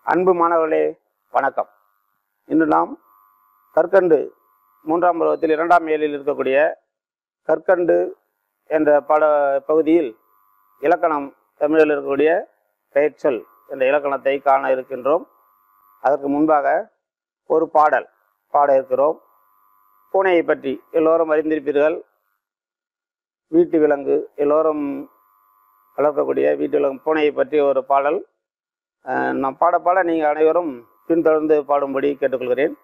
அன்பு மாணவர்களே வணக்கம் இன்று நாம் கற்கண்டு மூன்றாம் பருவத்தில் இரண்டாம் ஏழில் இருக்கக்கூடிய கற்கண்டு என்ற பாட பகுதியில் இலக்கணம் தமிழில் இருக்கக்கூடிய பெயர்ச்சொல் என்ற இலக்கணத்தை காண இருக்கின்றோம் அதற்கு முன்பாக ஒரு பாடல் பாட இருக்கிறோம் பூனையை பற்றி எல்லோரும் அறிந்திருப்பீர்கள் வீட்டு விலங்கு எல்லோரும் வளர்க்கக்கூடிய வீட்டு விலங்கு பூனையை பற்றி ஒரு பாடல் அஹ், நான் பாட பாட நீங்கள் அனைவரும் பின்தொடர்ந்து பாடும்படி கேட்டுக்கொள்கிறேன்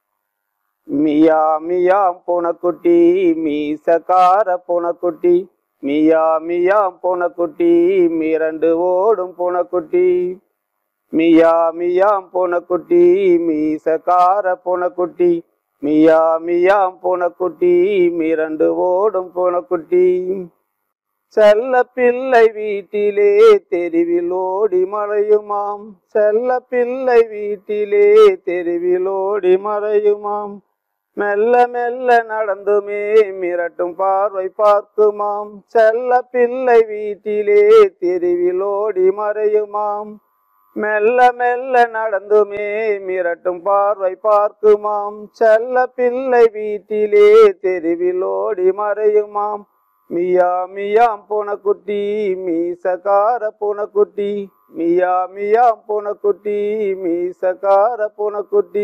மியா மியா பூனைக்குட்டி மீசக்கார பூனைக்குட்டி மியா மியா பூனைக்குட்டி மிரண்டு ஓடும் பூனைக்குட்டி மியா மியா பூனைக்குட்டி மீசக்கார பூனைக்குட்டி மியா மியா பூனைக்குட்டி மிரண்டு ஓடும் பூனைக்குட்டி செல்ல பிள்ளை வீட்டிலே தெருவில் ஓடி மறையுமாம் செல்ல பிள்ளை வீட்டிலே தெருவில் ஓடி மறையுமாம் மெல்ல மெல்ல நடந்துமே மிரட்டும் பார்வை பார்க்குமாம் செல்ல பிள்ளை வீட்டிலே தெருவில் ஓடி மறையுமாம் மெல்ல மெல்ல நடந்துமே மிரட்டும் பார்வை பார்க்குமாம் செல்ல பிள்ளை வீட்டிலே தெருவில் ஓடி மறையுமாம் மியா மியாம் பூனைக்குட்டி மீசக்கார பூனைக்குட்டி மியா மியாம் பூனைக்குட்டி மீசக்கார பூனைக்குட்டி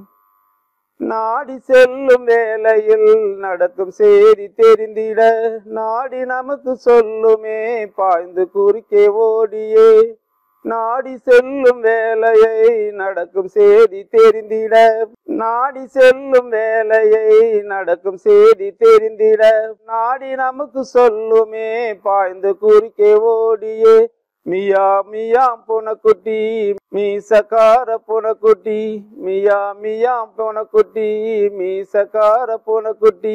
நாடி செல்லும் வேளையில் நடக்கும் செய்தி தெரிந்திட நாடி நமக்கு சொல்லுமே பாய்ந்து குறுக்கே ஓடியே நாடி செல்லும் வேலையை நடக்கும் செய்தி தெரிந்திட நாடி செல்லும் வேலையை நடக்கும் செய்தி தெரிந்திட நாடி நமக்கு சொல்லுமே பாய்ந்து குறுக்கே ஓடியே மியா மியாம் பூனைக்குட்டி மீசக்கார பூனைக்குட்டி மியா மியாம் பூனைக்குட்டி மீசக்கார பூனைக்குட்டி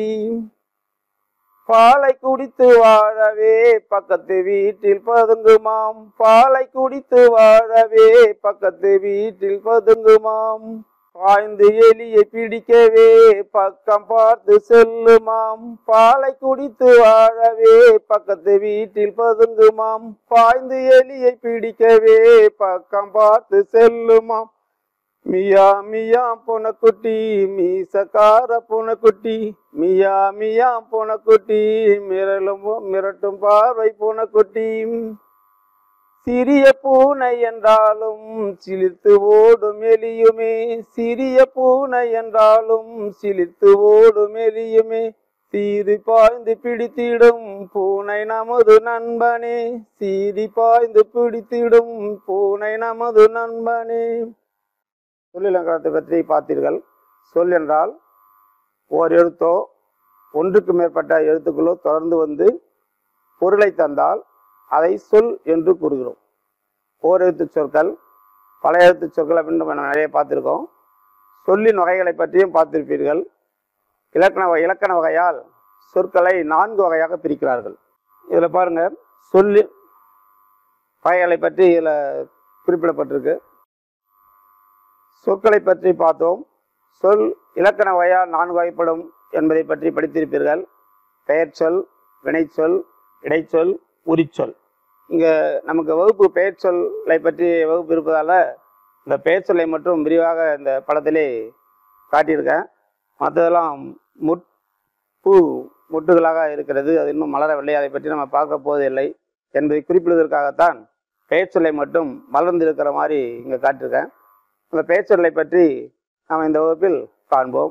பாலை குடித்து வாழவே பக்கத்து வீட்டில் பதுங்குமாம் பாலை குடித்து வாழவே பக்கத்து வீட்டில் பதுங்குமாம் பாய்ந்து எலியை பிடிக்கவே பக்கம் பார்த்து செல்லுமாம் பாலை குடித்து வாழவே பக்கத்து வீட்டில் பதுங்குமாம் பாய்ந்து எலியை பிடிக்கவே பக்கம் பார்த்து செல்லுமாம் மியா மியா பூனைக்குட்டி மீசக்கார பூனைக்குட்டி மியா மியா பூனைக்குட்டி மிரளும் மிரட்டும் பார்வை பூனைக்குட்டி சிறிய பூனை என்றாலும் சிலிர்த்து ஓடும் எலியுமே சிறிய பூனை என்றாலும் சிலிர்த்து ஓடும் எலியுமே சீறி பாய்ந்து பிடித்திடும் பூனை நமது நண்பனே சீறி பாய்ந்து பிடித்திடும் பூனை நமது நண்பனே சொல்லிலக்கணத்தை பற்றி பார்த்தீர்கள் சொல் என்றால் ஓர் எழுத்தோ ஒன்றுக்கு மேற்பட்ட எழுத்துக்களோ தொடர்ந்து வந்து பொருளை தந்தால் அதை சொல் என்று கூறுகிறோம் ஓர் எழுத்து சொற்கள் பல எழுத்து சொற்கள் அப்படின்னு நம்ம நிறைய பார்த்துருக்கோம் சொல்லின் வகைகளை பற்றியும் பார்த்திருப்பீர்கள் இலக்கண வகை- இலக்கண வகையால் சொற்களை நான்கு வகையாக பிரிக்கிறார்கள் இதில் பாருங்க சொல்லி வகைகளை பற்றி இதில் குறிப்பிடப்பட்டிருக்கு சொற்களை பற்றி பார்த்தோம் சொல் இலக்கண வகையால் நான்கு வகைப்படும் என்பதை பற்றி படித்திருப்பீர்கள் பெயர்ச்சொல் வினைச்சொல் இடைச்சொல் உரிச்சொல் இங்கே நமக்கு வகுப்பு பெயர்ச்சொல்லை பற்றி வகுப்பு இருப்பதால் இந்த பெயர்ச்சொல்லை மட்டும் விரிவாக இந்த படத்திலே காட்டியிருக்கேன் மற்றதெல்லாம் முட் பூ முட்டுகளாக இருக்கிறது அது இன்னும் மலரவில்லை அதை பற்றி நம்ம பார்க்க போவதில்லை என்பதை குறிப்பிடுவதற்காகத்தான் பெயர்ச்சொல்லை மட்டும் மலர்ந்திருக்கிற மாதிரி இங்கே காட்டியிருக்கேன் அந்த பெயர்ச்சொல்லை பற்றி நாம் இந்த வகுப்பில் காண்போம்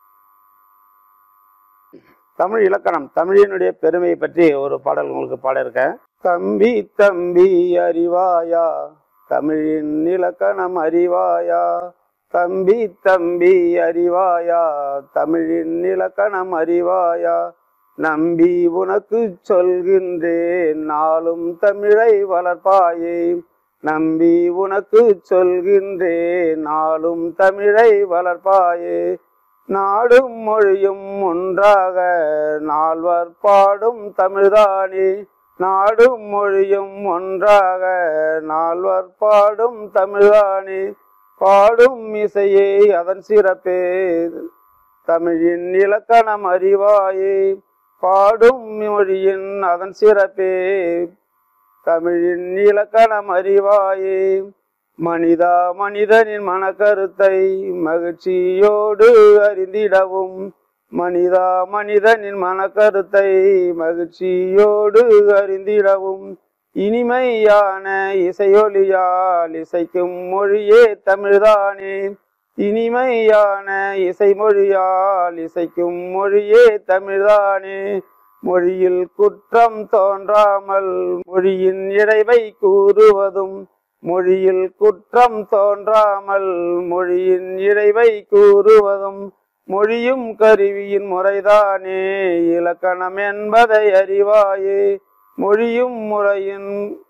தமிழ் இலக்கணம் தமிழினுடைய பெருமையை பற்றி ஒரு பாடல் உங்களுக்கு பாட இருக்கேன் தம்பி தம்பி அறிவாயா தமிழின் இலக்கணம் அறிவாயா தம்பி தம்பி அறிவாயா தமிழின் இலக்கணம் அறிவாயா நம்பி உனக்கு சொல்கின்றேன் நாளும் தமிழை வளர்ப்பாயே நம்பி உனக்கு சொல்கின்றேன் நாளும் தமிழை வளர்ப்பாயே நாடும் மொழியும் ஒன்றாக நால்வர் பாடும் தமிழ்தானே நாடும் மொழியும் ஒன்றாக நால்வர் பாடும் தமிழ்தானே பாடும் இசையே அதன் சிறப்பே தமிழின் இலக்கணம் அறிவாயே பாடும் மொழியின் அதன் சிறப்பே தமிழின் இலக்கணம் அறிவாயே மனிதா மனிதனின் மனக்கருத்தை மகிழ்ச்சியோடு அறிந்திடவும் மனிதா மனிதனின் மனக்கருத்தை மகிழ்ச்சியோடு அறிந்திடவும் இனிமையான இசையொலியால் இசைக்கும் மொழியே தமிழ்தானே இனிமையான இசைமொழியால் இசைக்கும் மொழியே தமிழ்தானே மொழியில் குற்றம் தோன்றாமல் மொழியின் இடைவை கூறுவதும் மொழியில் குற்றம் தோன்றாமல் மொழியின் இடைவை கூறுவதும் மொழியும் கருவியின் முறைதானே இலக்கணம் என்பதை அறிவாயே மொழியும் முறையின்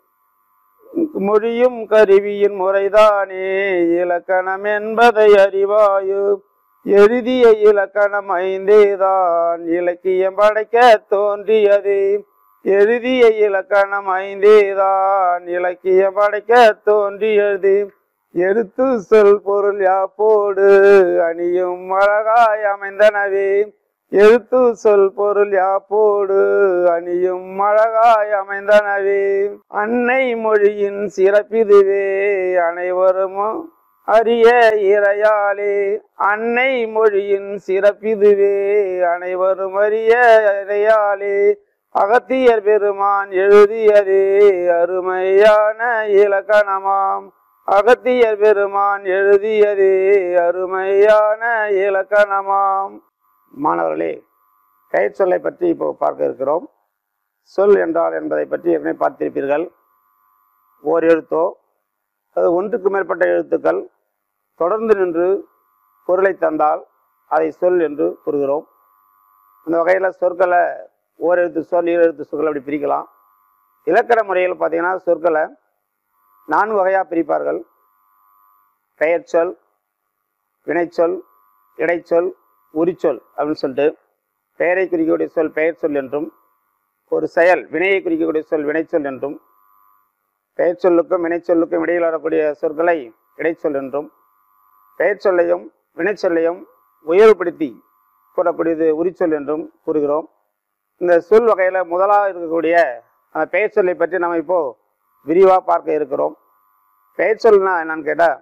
மொழியும் கருவியின் முறைதானே இலக்கணம் என்பதை அறிவாயு எழுதிய இலக்கணம் ஐந்தேதான் இலக்கியம் படைக்க தோன்றியது எழுதிய இலக்கணம் ஐந்தேதான் இலக்கியம் படைக்க தோன்றியது எடுத்து சொல் பொருள் யாப்போடு அணியும் அழகாய் அமைந்தனவே எழுத்து சொல் பொருள் யாப்போடு அணியும் அழகாய் அமைந்தனவே அன்னை மொழியின் சிறப்பிதுவே அனைவரும் அரிய இறையாளே அன்னை மொழியின் சிறப்பிதுவே அனைவரும் அரிய இறையாளே அகத்தியர் பெருமான் எழுதியதே அருமையான இலக்கணமாம் அகத்தியர் பெருமான் எழுதியதே அருமையான இலக்கணமாம் மாணவர்களே பெயர் சொல்லை பற்றி இப்போ பார்க்க இருக்கிறோம் சொல் என்றால் என்பதை பற்றி ஏற்கனவே பார்த்திருப்பீர்கள் ஓர் எழுத்தோ அது ஒன்றுக்கு மேற்பட்ட எழுத்துக்கள் தொடர்ந்து நின்று பொருளை தந்தால் அதை சொல் என்று கூறுகிறோம் அந்த வகையில் சொற்களை ஓர் எழுத்து சொல் ஈர எழுத்து சொற்கள் அப்படி பிரிக்கலாம் இலக்கண முறையில் பார்த்தீங்கன்னா சொற்களை நான்கு வகையாக பிரிப்பார்கள் பெயர்ச்சொல் வினைச்சொல் இடைச்சொல் உரிச்சொல் அப்படின்னு சொல்லிட்டு பெயரை குறிக்கக்கூடிய சொல் பெயர் சொல் என்றும் ஒரு செயல் வினையை குறிக்கக்கூடிய சொல் வினைச்சொல் என்றும் பெயர் சொல்லுக்கும் வினைச்சொல்லுக்கும் இடையில் வரக்கூடிய சொற்களை இடைச்சொல் என்றும் பெயர் சொல்லையும் வினைச்சொல்லையும் உயர்வுபடுத்தி கூறக்கூடியது உரிச்சொல் என்றும் கூறுகிறோம் இந்த சொல் வகையில் முதலாக இருக்கக்கூடிய அந்த பெயர் சொல்லை பற்றி நம்ம இப்போ விரிவாக பார்க்க இருக்கிறோம் பெயர் சொல்னா என்னன்னு கேட்டால்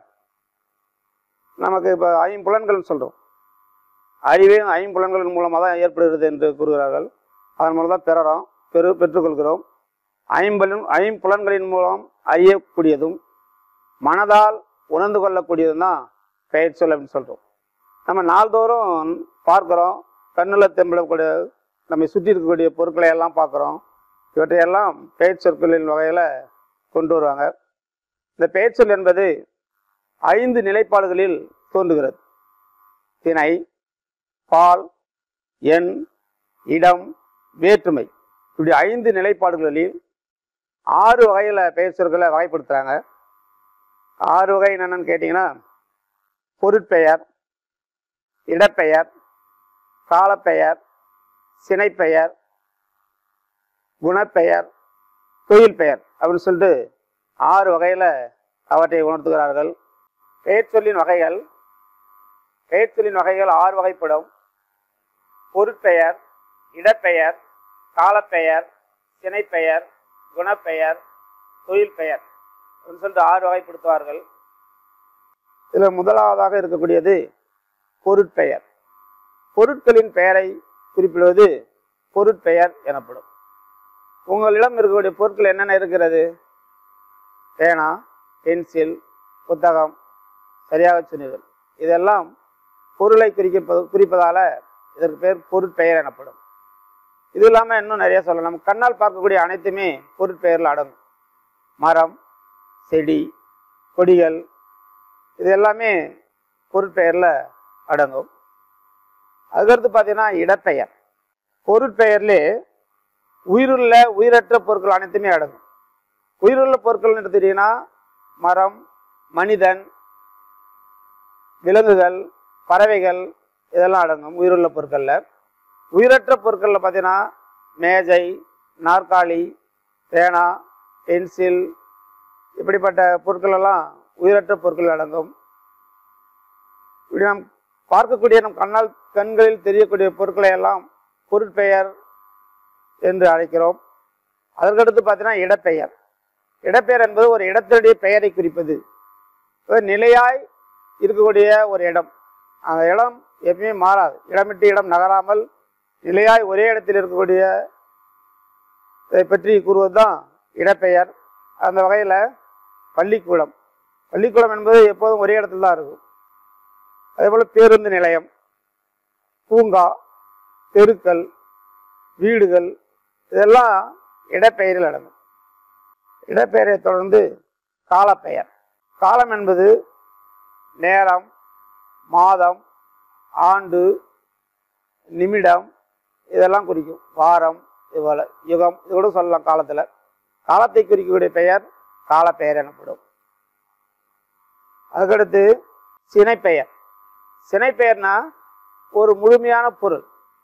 நமக்கு இப்போ ஐம்புலன்கள் சொல்கிறோம் அறிவே ஐம்புலன்களின் மூலமாக தான் ஏற்படுகிறது என்று கூறுகிறார்கள் அதன் மூலம் தான் பெறறோம் பெரு பெற்றுக்கொள்கிறோம் ஐம்பலன் ஐம்புலன்களின் மூலம் அறியக்கூடியதும் மனதால் உணர்ந்து கொள்ளக்கூடியதும் தான் பெயர் சொல் அப்படின்னு சொல்கிறோம் நம்ம நாள்தோறும் பார்க்குறோம் கண்ணில் தெம்பளக்கூடிய நம்மை சுற்றி இருக்கக்கூடிய பொருட்களை எல்லாம் பார்க்குறோம் இவற்றையெல்லாம் பெயர் சொற்களின் வகையில் கொண்டு வருவாங்க இந்த பெயர் சொல் என்பது ஐந்து நிலைப்பாடுகளில் தோன்றுகிறது திணை பால் எண் இடம் வேற்றுமை இப்படி ஐந்து நிலைப்பாடுகளில் ஆறு வகையில் பெயர் சொற்களை வகைப்படுத்துகிறாங்க ஆறு வகை என்னென்னு கேட்டிங்கன்னா பொருட்பெயர் இடப்பெயர் காலப்பெயர் சினைப்பெயர் குணப்பெயர் தொழில் பெயர் அப்படின்னு சொல்லிட்டு ஆறு வகையில் அவற்றை உணர்த்துகிறார்கள் பெயர் சொல்லின் வகைகள் பெயர் சொல்லின் வகைகள் ஆறு வகைப்படும் பொருட்பெயர் இடப்பெயர் காலப்பெயர் சினைப்பெயர் குணப்பெயர் தொழில் பெயர் அப்படின்னு சொல்லிட்டு ஆறு வகைப்படுத்துவார்கள் இதில் முதலாவதாக இருக்கக்கூடியது பொருட்பெயர் பொருட்களின் பெயரை குறிப்பிடுவது பொருட்பெயர் எனப்படும் உங்களிடம் இருக்கக்கூடிய பொருட்கள் என்னென்ன இருக்கிறது பேனா பென்சில் புத்தகம் சரியாக சொன்னீர்கள் இதெல்லாம் பொருளை குறிப்பது குறிப்பதால் இதற்கு பேர் பொருட்பெயர் எனப்படும் இது இல்லாமல் இன்னும் நிறைய சொல்லலாம் நம்ம கண்ணால் பார்க்கக்கூடிய அனைத்துமே பொருட்பெயரில் அடங்கும் மரம் செடி கொடிகள் இது எல்லாமே பொருட்பெயரில் அடங்கும் அதுக்கடுத்து பார்த்தீங்கன்னா இடப்பெயர் பொருட்பெயர்லே உயிருள்ள உயிரற்ற பொருட்கள் அனைத்துமே அடங்கும் உயிருள்ள பொருட்கள்னு எடுத்துட்டீங்கன்னா மரம் மனிதன் விலங்குகள் பறவைகள் இதெல்லாம் அடங்கும் உயிருள்ள பொருட்களில் உயிரற்ற பொருட்களில் பார்த்தீங்கன்னா மேஜை நாற்காலி பேனா பென்சில் இப்படிப்பட்ட பொருட்கள் எல்லாம் உயிரற்ற பொருட்கள் அடங்கும் இப்படி நாம் பார்க்கக்கூடிய நம் கண்ணால் கண்களில் தெரியக்கூடிய பொருட்களை எல்லாம் பொருட்பெயர் என்று அழைக்கிறோம் அதற்கடுத்து பார்த்தீங்கன்னா இடப்பெயர் இடப்பெயர் என்பது ஒரு இடத்தினுடைய பெயரை குறிப்பது ஒரு நிலையாய் இருக்கக்கூடிய ஒரு இடம் அந்த இடம் எப்பயுமே மாறாது இடமிட்டு இடம் நகராமல் நிலையாய் ஒரே இடத்தில் இருக்கக்கூடிய இதை பற்றி கூறுவது தான் இடப்பெயர் அந்த வகையில் பள்ளிக்கூடம் பள்ளிக்கூடம் என்பது எப்போதும் ஒரே இடத்துல தான் இருக்கும் அதே போல் பேருந்து நிலையம் பூங்கா தெருக்கள் வீடுகள் இதெல்லாம் இடப்பெயரில் அடங்கும் இடப்பெயரை தொடர்ந்து காலப்பெயர் காலம் என்பது நேரம் மாதம் ஆண்டு நிமிடம் இதெல்லாம் குறிக்கும் வாரம் இதுபோல யுகம் இது கூட சொல்லலாம் காலத்தில் காலத்தை குறிக்கக்கூடிய பெயர் காலப்பெயர் எனப்படும் அதுக்கடுத்து சினைப்பெயர் சினைப்பெயர்னா ஒரு முழுமையான பொருள்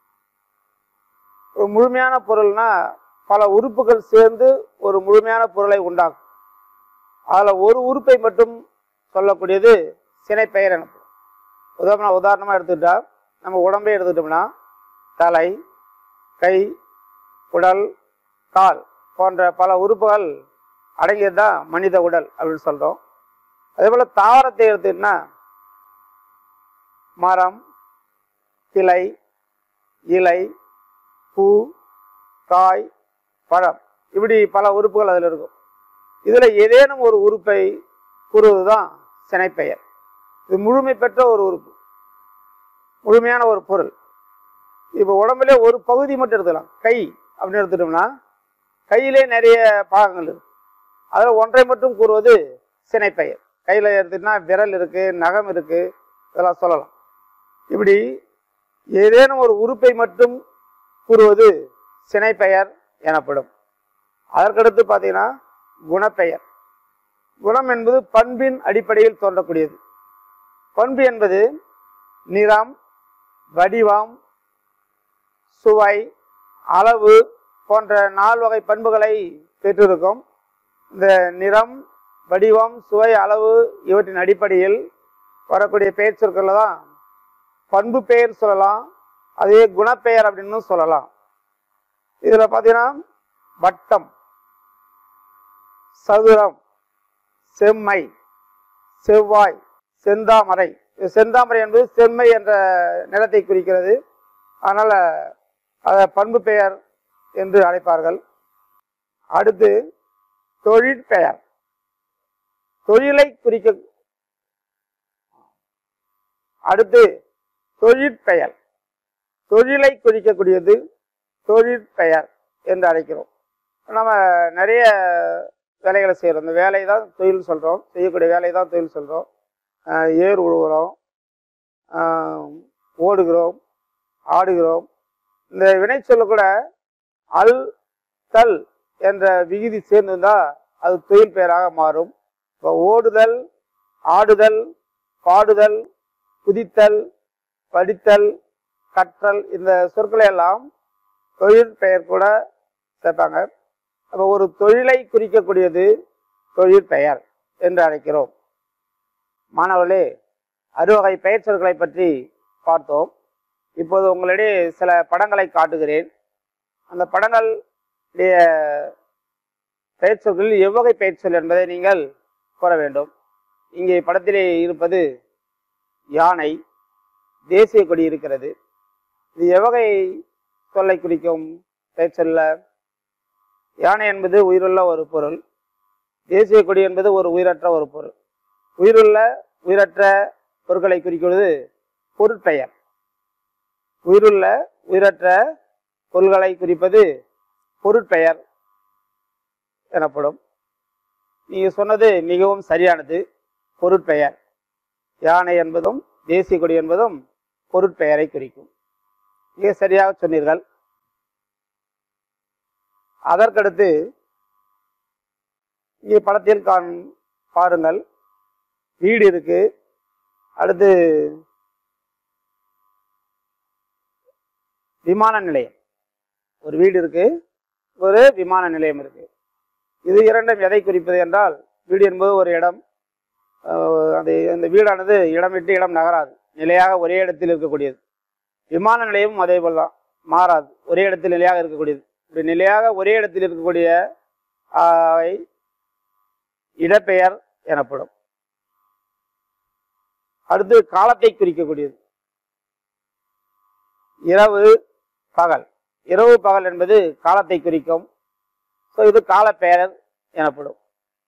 ஒரு முழுமையான பொருள்னா பல உறுப்புகள் சேர்ந்து ஒரு முழுமையான பொருளை உண்டாக்கும் அதில் ஒரு உறுப்பை மட்டும் சொல்லக்கூடியது சினைப்பெயர் எனப்படும் உதாரண உதாரணமாக எடுத்துக்கிட்டா நம்ம உடம்பே எடுத்துக்கிட்டோம்னா தலை கை உடல் கால் போன்ற பல உறுப்புகள் அடங்கியது தான் மனித உடல் அப்படின்னு சொல்கிறோம் அதே போல் தாவரத்தை எடுத்துக்கிட்டோம்னா மரம் கிளை இலை பூ காய் பழம் இப்படி பல உறுப்புகள் அதில் இருக்கும் இதில் ஏதேனும் ஒரு உறுப்பை கூறுவது தான் சினைப்பெயர் இது முழுமை பெற்ற ஒரு உறுப்பு முழுமையான ஒரு பொருள் இப்போ உடம்புல ஒரு பகுதி மட்டும் எடுத்துக்கலாம் கை அப்படின்னு எடுத்துட்டோம்னா கையிலே நிறைய பாகங்கள் இருக்கு அதில் ஒன்றை மட்டும் கூறுவது சினைப்பெயர் கையில் எடுத்துட்டோம்னா விரல் இருக்கு நகம் இருக்கு இதெல்லாம் சொல்லலாம் இப்படி ஏதேனும் ஒரு உறுப்பை மட்டும் கூறுவது சினைப்பெயர் எனப்படும் அதற்கடுத்து பார்த்தீங்கன்னா குணப்பெயர் குணம் என்பது பண்பின் அடிப்படையில் தோன்றக்கூடியது பண்பு என்பது நிறம் வடிவம் சுவை அளவு போன்ற நால் வகை பண்புகளை பெற்றிருக்கும் இந்த நிறம் வடிவம் சுவை அளவு இவற்றின் அடிப்படையில் வரக்கூடிய பெயர் சொற்களில் தான் பண்பு பெயர் சொல்லலாம் அதே குணப்பெயர் அப்படின்னு சொல்லலாம் இதில் பார்த்தீங்கன்னா வட்டம் சதுரம் செம்மை செவ்வாய் செந்தாமரை இது செந்தாமரை என்பது செம்மை என்ற நிலத்தை குறிக்கிறது அதனால் அதை பண்பு பெயர் என்று அழைப்பார்கள் அடுத்து தொழிற்பெயர் தொழிலை குறிக்க அடுத்து தொழிற்பெயர் தொழிலை குறிக்கக்கூடியது தொழிற்பெயர் என்று அழைக்கிறோம் நம்ம நிறைய வேலைகளை செய்கிறோம் இந்த வேலை தான் தொழில் சொல்கிறோம் செய்யக்கூடிய வேலை தான் தொழில் சொல்கிறோம் ஏர் உழுவுறோம் ஆஹ் ஓடுகிறோம் ஆடுகிறோம் இந்த வினை சொல்ல கூட அல் தல் என்ற விகுதி சேர்ந்திருந்தா அது தொழில் பெயராக மாறும் இப்போ ஓடுதல் ஆடுதல் பாடுதல் குதித்தல் படித்தல் கற்றல் இந்த சொற்களை எல்லாம் தொழில் பெயர் கூட சேர்ப்பாங்க அப்போ ஒரு தொழிலை குறிக்கக்கூடியது தொழில் பெயர் என்று அழைக்கிறோம் மாணவர்களே அறுவகை பெயர் சொற்களை பற்றி பார்த்தோம் இப்போது உங்களிடையே சில படங்களை காட்டுகிறேன் அந்த படங்களுடைய பெயர் சொற்களில் எவ்வகை பெயர் சொல் என்பதை நீங்கள் கூற வேண்டும் இங்கே படத்திலே இருப்பது யானை தேசிய கொடி இருக்கிறது இது எவ்வகை சொல்லை குறிக்கும் பெயர் சொல்ல யானை என்பது உயிருள்ள ஒரு பொருள் தேசிய கொடி என்பது ஒரு உயிரற்ற ஒரு பொருள் உயிருள்ள உயிரற்ற பொருட்களை குறிக்கிறது பொருட்பெயர் உயிருள்ள உயிரற்ற பொருள்களை குறிப்பது பொருட்பெயர் எனப்படும் நீங்க சொன்னது மிகவும் சரியானது பொருட்பெயர் யானை என்பதும் தேசிய கொடி என்பதும் பொருட்பெயரை குறிக்கும் மிக சரியாக சொன்னீர்கள் அதற்கடுத்து இங்கே படத்தில் காண் பாருங்கள் வீடு இருக்கு அடுத்து விமான நிலையம் ஒரு வீடு இருக்கு ஒரு விமான நிலையம் இருக்கு இது இரண்டும் எதை குறிப்பது என்றால் வீடு என்பது ஒரு இடம் அஹ் அது அந்த வீடானது இடம் விட்டு இடம் நகராது நிலையாக ஒரே இடத்தில் இருக்கக்கூடியது விமான நிலையமும் அதே போல் தான் மாறாது ஒரே இடத்தில் நிலையாக இருக்கக்கூடியது இப்படி நிலையாக ஒரே இடத்தில் இருக்கக்கூடிய ஆஹ், அவை இடப்பெயர் எனப்படும் அடுத்து காலத்தை குறிக்கக்கூடியது இரவு பகல் இரவு பகல் என்பது காலத்தை குறிக்கும் ஸோ இது காலப்பெயர் எனப்படும்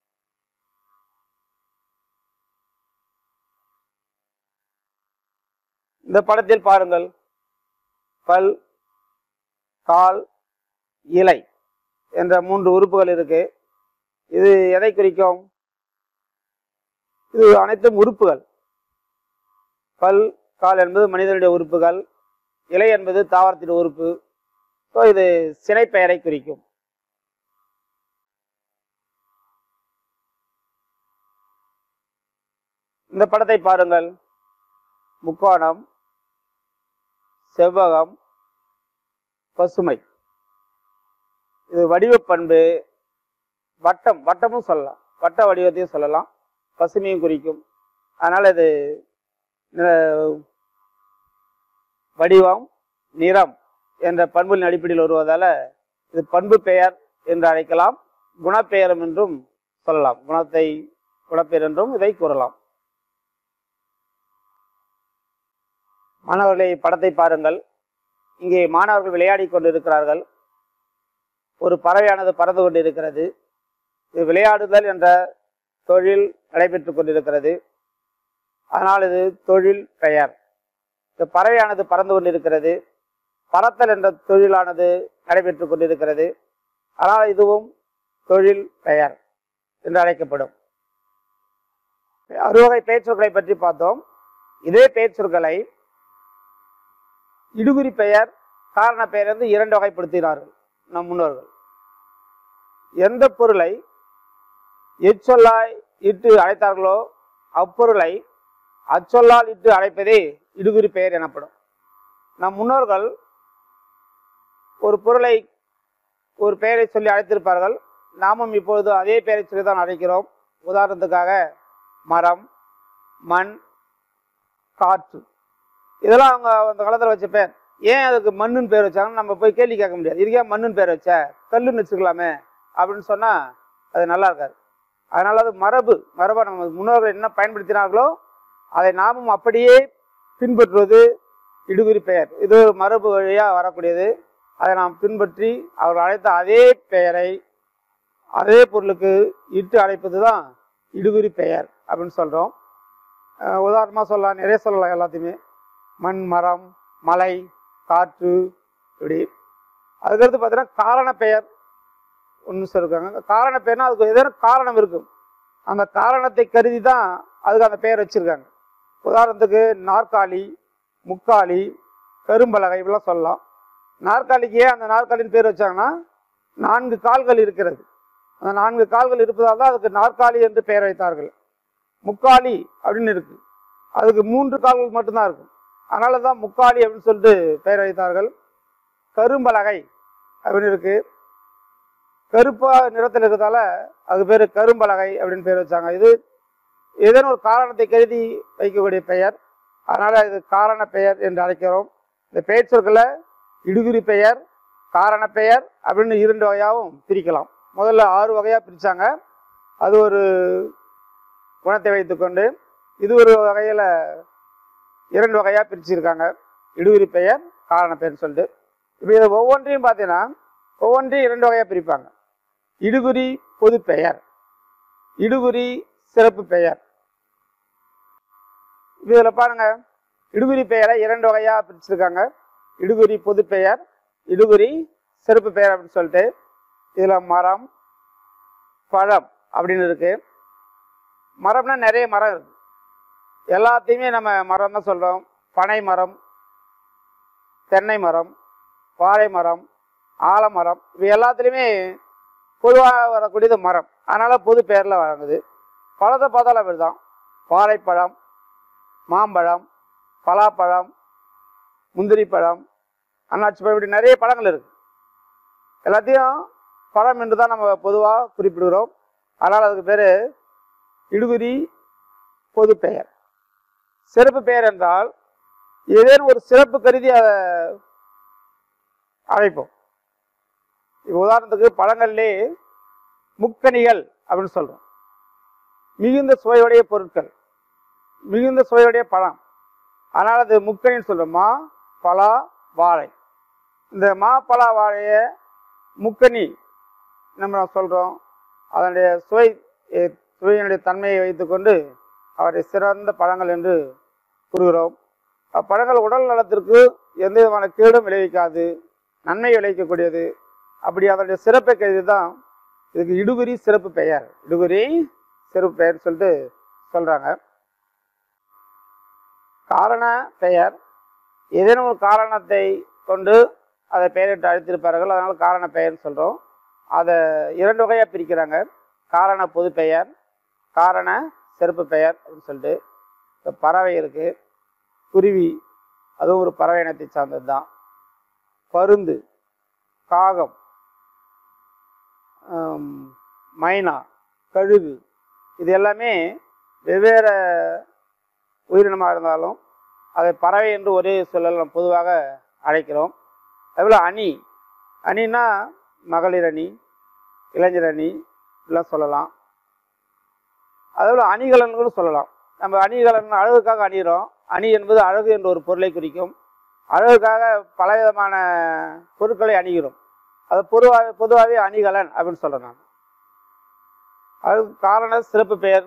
இந்த படத்தில் பாருங்கள் பல் கால் இலை என்ற மூன்று உறுப்புகள் இருக்கு இது எதை குறிக்கும் இது அனைத்தும் உறுப்புகள் பல் கால் என்பது மனிதனுடைய உறுப்புகள் இலை என்பது தாவரத்தின் உறுப்பு ஸோ இது சினைப்பெயரை குறிக்கும் இந்த படத்தை பாருங்கள் முக்கோணம் செவ்வகம் பசுமை இது வடிவப் பண்பு வட்டம் வட்டமும் சொல்லலாம் வட்ட வடிவத்தையும் சொல்லலாம் பசுமையும் குறிக்கும் அதனால் இது அஹ், வடிவம் நிறம் என்ற பண்பின் அடிப்படையில் வருவதால் இது பண்பு பெயர் என்று அழைக்கலாம் குணப்பெயரும் என்றும் சொல்லலாம் குணத்தை குணப்பெயர் என்றும் இதை கூறலாம் மாணவர்களே படத்தை பாருங்கள் இங்கே மாணவர்கள் விளையாடி கொண்டிருக்கிறார்கள் ஒரு பறவையானது பறந்து கொண்டிருக்கிறது இது விளையாடுதல் என்ற தொழில் நடைபெற்று கொண்டிருக்கிறது அதனால் இது தொழில் பெயர் இந்த பறவையானது பறந்து கொண்டிருக்கிறது பறத்தல் என்ற தொழிலானது நடைபெற்று கொண்டிருக்கிறது ஆனால் இதுவும் தொழில் பெயர் என்று அழைக்கப்படும் அறுவகை பெயர்ச்சொற்களை பற்றி பார்த்தோம் இதே பெயர்ச்சொற்களை இடுகுறி பெயர் காரண பெயர் என்று இரண்டு வகைப்படுத்தினார்கள் நம் முன்னோர்கள் எந்த பொருளை எச்சொல்லாய் இட்டு அழைத்தார்களோ அப்பொருளை அச்சொல்லால் இட்டு அழைப்பதே இடுகுறி பெயர் எனப்படும் நம் முன்னோர்கள் ஒரு பொருளை ஒரு பெயரை சொல்லி அழைத்திருப்பார்கள் நாமும் இப்பொழுது அதே பெயரை சொல்லி தான் அழைக்கிறோம் உதாரணத்துக்காக மரம் மண் காற்று இதெல்லாம் அவங்க அந்த காலத்தில் வச்ச பேர் ஏன் அதுக்கு மண்ணுன்னு பேர் வச்சாங்கன்னு நம்ம போய் கேள்வி கேட்க முடியாது இதுக்கே மண்ணுன்னு பேர் வச்ச கல்லுன்னு வச்சுக்கலாமே அப்படின்னு சொன்னால் அது நல்லா இருக்காது அதனால அது மரபு மரபை நம்ம முன்னோர்கள் என்ன பயன்படுத்தினார்களோ அதை நாமும் அப்படியே பின்பற்றுவது இடுகுறி பெயர் இது ஒரு மரபு வழியாக வரக்கூடியது அதை நாம் பின்பற்றி அவர் அழைத்த அதே பெயரை அதே பொருளுக்கு இட்டு அழைப்பது தான் இடுகுறி பெயர் அப்படின்னு சொல்கிறோம் உதாரணமாக சொல்லலாம் நிறைய சொல்லலாம் எல்லாத்தையுமே மண் மரம் மலை காற்று இப்படி அதுக்கடுத்து பார்த்தீங்கன்னா காரண பெயர் ஒன்று சொல்லிருக்காங்க காரண பெயர்னா அதுக்கு ஏதேனும் காரணம் இருக்கும் அந்த காரணத்தை கருதி தான் அதுக்கு அந்த பெயர் வச்சுருக்காங்க உதாரணத்துக்கு நாற்காலி முக்காலி கரும்பலகை இப்படிலாம் சொல்லலாம் நாற்காலிக்கு ஏன் அந்த நாற்காலின்னு பேர் வச்சாங்கன்னா நான்கு கால்கள் இருக்கிறது அந்த நான்கு கால்கள் இருப்பதால் தான் அதுக்கு நாற்காலி என்று பெயர் வைத்தார்கள் முக்காலி அப்படின்னு இருக்கு அதுக்கு மூன்று கால்கள் மட்டும்தான் இருக்கும் அதனால தான் முக்காலி அப்படின்னு சொல்லிட்டு பெயர் வைத்தார்கள் கரும்பலகை அப்படின்னு இருக்கு கருப்பா நிறத்தில் இருக்கிறதால அது பேர் கரும்பலகை அப்படின்னு பேர் வச்சாங்க இது ஏதேனும் ஒரு காரணத்தை கருதி வைக்கக்கூடிய பெயர் அதனால இது காரண பெயர் என்று அழைக்கிறோம் இந்த பெயர் சொற்களை இடுகுறி பெயர் காரண பெயர் அப்படின்னு இரண்டு வகையாகவும் பிரிக்கலாம் முதல்ல ஆறு வகையாக பிரித்தாங்க அது ஒரு குணத்தை வைத்துக்கொண்டு இது ஒரு வகையில் இரண்டு வகையாக பிரிச்சிருக்காங்க இடுகுறி பெயர் காரண பெயர்னு சொல்லிட்டு இப்போ இதை ஒவ்வொன்றையும் பார்த்தீங்கன்னா ஒவ்வொன்றையும் இரண்டு வகையாக பிரிப்பாங்க இடுகுறி பொது பெயர் இடுகுறி சிறப்பு பெயர் இப்போ இதில் பாருங்க இடுகுறி பெயரை இரண்டு வகையாக பிரிச்சிருக்காங்க இடுகுறி பொது பெயர் இடுகுறி சிறப்பு பெயர் அப்படின்னு சொல்லிட்டு இதில் மரம் பழம் அப்படின்னு இருக்கு மரம்னா நிறைய மரம் இருக்கு எல்லாத்தையுமே நம்ம மரம் தான் சொல்கிறோம் பனை மரம் தென்னை மரம் வாழை மரம் ஆலமரம் இவை எல்லாத்துலேயுமே பொதுவாக வரக்கூடியது மரம் அதனால் பொது பெயரில் வழங்குது பழத்தை பார்த்தாலும் அப்படி தான் வாழைப்பழம் மாம்பழம் பலாப்பழம் முந்திரி பழம் அன்னாச்சி பழம் இப்படி நிறைய பழங்கள் இருக்கு எல்லாத்தையும் பழம் என்று தான் நம்ம பொதுவாக குறிப்பிடுகிறோம் அதனால் அதுக்கு பேர் இடுகுறி பொது பெயர் சிறப்பு பெயர் என்றால் ஏதேனும் ஒரு சிறப்பு கருதி அதை அழைப்போம் இப்போ உதாரணத்துக்கு பழங்கள்லே முக்கனிகள் அப்படின்னு சொல்கிறோம் மிகுந்த சுவையுடைய பொருட்கள் மிகுந்த சுவையுடைய பழம் அதனால் அது முக்கணின்னு சொல்கிறோம் மா பலா வாழை இந்த மா பலா வாழையை முக்கணி நம்ம சொல்கிறோம் அதனுடைய சுவை எ- சுவையினுடைய தன்மையை வைத்துக்கொண்டு அவரை சிறந்த பழங்கள் என்று கூறுகிறோம் அப்பழங்கள் உடல் நலத்திற்கு எந்த விதமான கேடும் விளைவிக்காது நன்மை விளைவிக்கக்கூடியது அப்படி அதனுடைய சிறப்பை கருதி தான் இதுக்கு இடுகுறி சிறப்பு பெயர் இடுகுறி சிறப்பு பெயர் சொல்லிட்டு சொல்கிறாங்க காரண பெயர் ஏதேனும் ஒரு காரணத்தை கொண்டு அதை பெயரிட்டு அழைத்திருப்பார்கள் அதனால் காரண பெயர்னு சொல்கிறோம் அதை இரண்டு வகையாக பிரிக்கிறாங்க காரண பொது பெயர் காரண சிறப்பு பெயர் அப்படின்னு சொல்லிட்டு இப்போ பறவை இருக்குது குருவி அதுவும் ஒரு பறவை இனத்தை சார்ந்தது தான் பருந்து காகம் ஆம், மைனா கழுகு இது எல்லாமே வெவ்வேறு உயிரினமாக இருந்தாலும் அதை பறவை என்று ஒரே சொல்லல் நாம் பொதுவாக அழைக்கிறோம் அதுபோல் அணி அணின்னா மகளிர் அணி இளைஞர் அணி இதெல்லாம் சொல்லலாம் அதேபோல் அணிகலன் கூட சொல்லலாம் நம்ம அணிகலன் அழகுக்காக அணிகிறோம் அணி என்பது அழகு என்ற ஒரு பொருளை குறிக்கும் அழகுக்காக பலவிதமான பொருட்களை அணிகிறோம் அது பொதுவாக பொதுவாகவே அணிகலன் அப்படின்னு சொல்கிறேன் நான் அதுக்கு காரண சிறப்பு பெயர்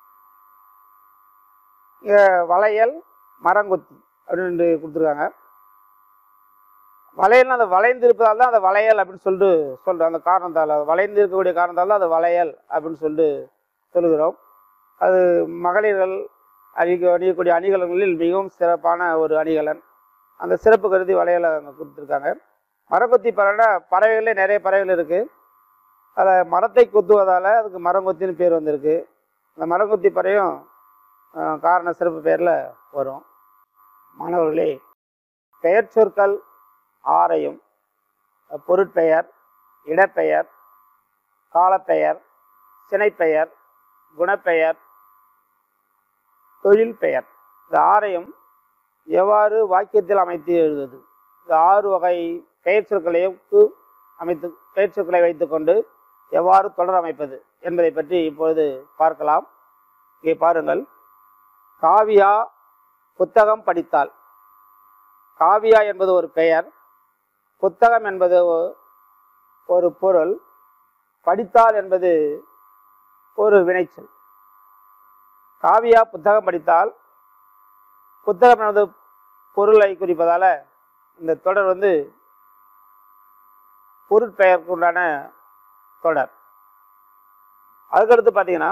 இங்கே வளையல் மரங்கொத்தி அப்படின்னு கொடுத்துருக்காங்க வளையல்னா அந்த வளைந்து இருப்பதால் தான் அந்த வளையல் அப்படின்னு சொல்லிட்டு சொல்கிறோம் அந்த காரணத்தால் அது வளைந்து இருக்கக்கூடிய காரணத்தால் தான் அது வளையல் அப்படின்னு சொல்லிட்டு சொல்லுகிறோம் அது மகளிர்கள் அணிக அணியக்கூடிய அணிகலன்களில் மிகவும் சிறப்பான ஒரு அணிகலன் அந்த சிறப்பு கருதி வளையலை அங்கே கொடுத்துருக்காங்க மரங்கொத்தி பறவைனா பறவைகளே நிறைய பறவைகள் இருக்குது அதில் மரத்தை கொத்துவதால் அதுக்கு மரங்கொத்தின்னு பேர் வந்திருக்கு அந்த மரங்கொத்தி பறவையும் அஹ், காரண சிறப்பு பெயரில் வரும் மாணவர்களே பெயர் சொற்கள் ஆரையும் அஹ், பொருட்பெயர் இடப்பெயர் காலப்பெயர் சினைப்பெயர் குணப்பெயர் தொழில் பெயர் இந்த ஆரையும் எவ்வாறு வாக்கியத்தில் அமைத்து எழுதுவது இந்த ஆறு வகை பெயர் சொற்களையும் கு- அமைத்து பெயர் சொற்களை வைத்துக்கொண்டு எவ்வாறு தொடர் அமைப்பது என்பதை பற்றி இப்பொழுது பார்க்கலாம் இங்கே பாருங்கள் காவியா புத்தகம் படித்தால் காவியா என்பது ஒரு பெயர் புத்தகம் என்பது ஒ- ஒரு பொருள் படித்தால் என்பது ஒரு வினைச்சொல் காவியா புத்தகம் படித்தால் புத்தகம் என்பது பொருளை குறிப்பதால இந்த தொடர் வந்து பொருட்பெயருக்கு உண்டான தொடர் அதுக்கடுத்து பார்த்தீங்கன்னா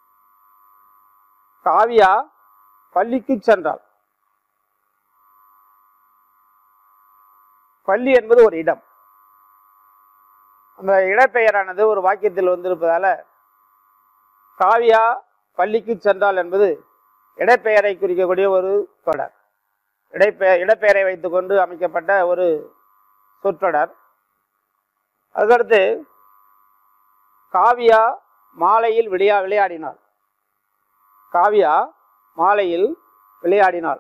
காவியா பள்ளிக்கு சென்றாள் பள்ளி என்பது ஒரு இடம் அந்த இடப்பெயரானது ஒரு வாக்கியத்தில் வந்திருப்பதால காவியா பள்ளிக்கு சென்றாள் என்பது இடப்பெயரை குறிக்கக்கூடிய ஒரு தொடர் இடைப்பெயர் இடப்பெயரை வைத்துக்கொண்டு அமைக்கப்பட்ட ஒரு சொற்றொடர் அதுக்கடுத்து காவியா மாலையில் விளையா விளையாடினாள் காவியா மாலையில் விளையாடினாள்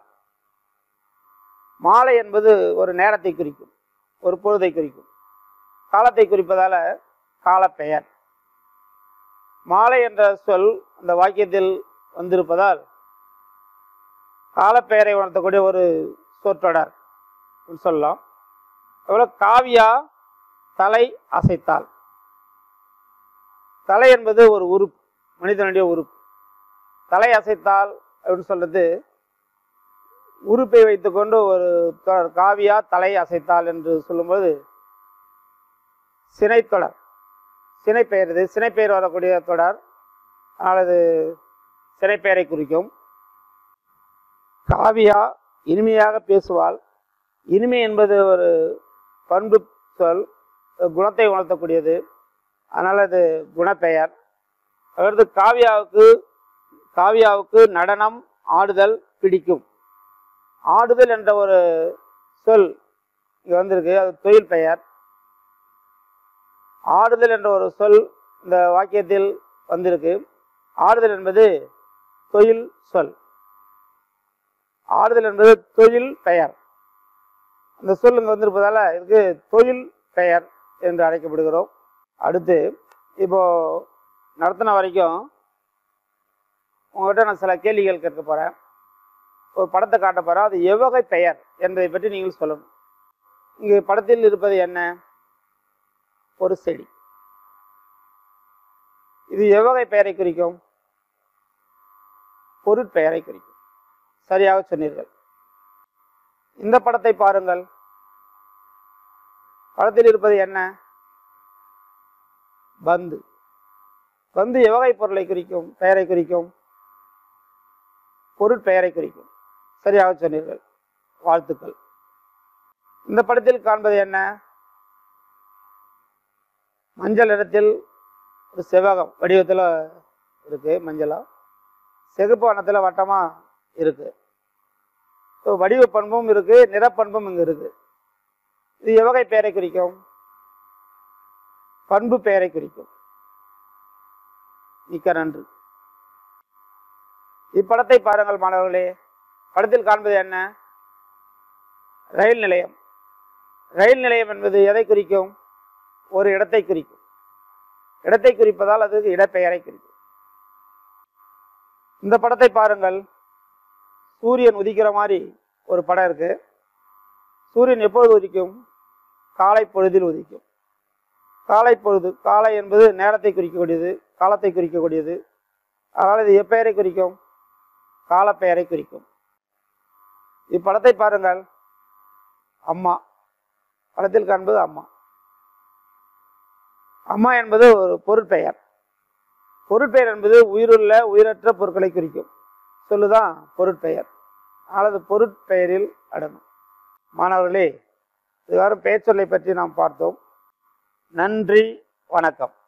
மாலை என்பது ஒரு நேரத்தை குறிக்கும் ஒரு பொழுதை குறிக்கும் காலத்தை குறிப்பதால காலப்பெயர் மாலை என்ற சொல் அந்த வாக்கியத்தில் வந்திருப்பதால் காலப்பெயரை உணர்த்தக்கூடிய ஒரு சொற்றொடர் என்று சொல்லலாம் அதுபோல காவியா தலை அசைத்தாள் தலை என்பது ஒரு உறுப்பு மனிதனுடைய உறுப்பு தலை அசைத்தால் அப்படின்னு சொல்றது உறுப்பை வைத்துக்கொண்டு ஒரு தொடர் காவியா தலை அசைத்தாள் என்று சொல்லும்போது சினைத்தொடர் சினைப்பெயர் இது சினைப்பெயர் வரக்கூடிய தொடர் அதனால் அது சினைப்பெயரை குறிக்கும் காவியா இனிமையாக பேசுவாள் இனிமை என்பது ஒரு பண்பு சொல் குணத்தை உணர்த்தக்கூடியது அதனால் அது குணப்பெயர் அடுத்து காவியாவுக்கு காவியாவுக்கு நடனம் ஆடுதல் பிடிக்கும் ஆடுதல் என்ற ஒரு சொல் இங்கே வந்திருக்கு அது தொழில் பெயர் ஆடுதல் என்ற ஒரு சொல் இந்த வாக்கியத்தில் வந்திருக்கு ஆடுதல் என்பது தொழில் சொல் ஆடுதல் என்பது தொழில் பெயர் அந்த சொல் இங்கே வந்திருப்பதால இதுக்கு தொழில் பெயர் என்று அழைக்கப்படுகிறோம் அடுத்து இப்போ நடத்தின வரைக்கும் உங்கள்கிட்ட நான் சில கேள்விகள் கேட்க போகிறேன் ஒரு படத்தை காட்ட போகிறோம் அது எவ்வகை பெயர் என்பதை பற்றி நீங்கள் சொல்லணும் இங்கு படத்தில் இருப்பது என்ன ஒரு செடி இது எவ்வகை பெயரை குறிக்கும் பொருட்பெயரை குறிக்கும் சரியாக சொன்னீர்கள் இந்த படத்தை பாருங்கள் படத்தில் இருப்பது என்ன பந்து பந்து எவ்வகை பொருளை குறிக்கும் பெயரை குறிக்கும் பொருட்பெயரை குறிக்கும் சரியாக சொன்னீர்கள் வாழ்த்துக்கள் இந்த படத்தில் காண்பது என்ன மஞ்சள் நிறத்தில் ஒரு செவ்வகம் வடிவத்தில் இருக்கு மஞ்சளா சிகப்பு வண்ணத்தில் வட்டமாக இருக்கு ஸோ வடிவ பண்பும் இருக்கு நிறப்பண்பும் இங்கே இருக்கு இது எவ்வகை பெயரை குறிக்கும் பண்பு பெயரை குறிக்கும் மிக்க நன்றி இப்படத்தை பாருங்கள் மாணவர்களே படத்தில் காண்பது என்ன ரயில் நிலையம் ரயில் நிலையம் என்பது எதை குறிக்கும் ஒரு இடத்தை குறிக்கும் இடத்தை குறிப்பதால் அது இடப்பெயரை குறிக்கும் இந்த படத்தை பாருங்கள் சூரியன் உதிக்கிற மாதிரி ஒரு படம் இருக்கு சூரியன் எப்பொழுது உதிக்கும் காலை பொழுதில் உதிக்கும் காலை பொழுது காலை என்பது நேரத்தை குறிக்கக்கூடியது காலத்தை குறிக்கக்கூடியது அதனால் இது எப்பெயரை குறிக்கும் காலப்பெயரை குறிக்கும் இப்படத்தை பாருங்கள் அம்மா படத்தில் காண்பது அம்மா அம்மா என்பது ஒரு பொருட்பெயர் பொருட்பெயர் என்பது உயிருள்ள உயிரற்ற பொருட்களை குறிக்கும் சொல்லுதான் பொருட்பெயர் அல்லது பொருட்பெயரில் அடங்கும் மாணவர்களே இதுவரை பெயர் சொல்லை பற்றி நாம் பார்த்தோம் நன்றி வணக்கம்